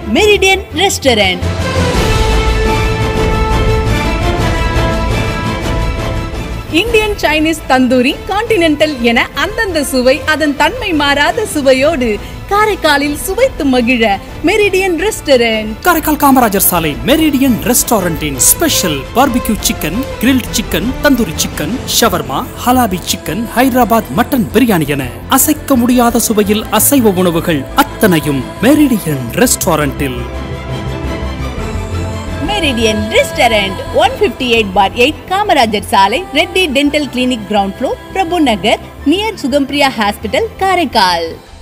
meridian restaurant Indian Chinese tandoori continental என அந்தந்த சுவை அதன் தன்மை மாறாத சுவையோடு காரைக்காலில் சுவைத்து மகிழ மெரிடியன் ரெஸ்டாரண்ட் காரைக்கால் காமராஜர் சாலை மெரிடியன் ரெஸ்டாரண்டின் special barbecue chicken grilled chicken tandoori chicken shawarma ஹலாபி சிக்கன் ஹைதராபாத் மட்டன் பிரியாணி என அசைக்க முடியாத சுவையில் அசைவ உணவுகள் அத்தனையும் மெரிடியன் ரெஸ்டாரண்டில் Meridian restaurant one fifty eight bar eight Kamarajar சாலை Reddy dental clinic ground floor Prabhu Nagar near Sugampriya hospital Karaikal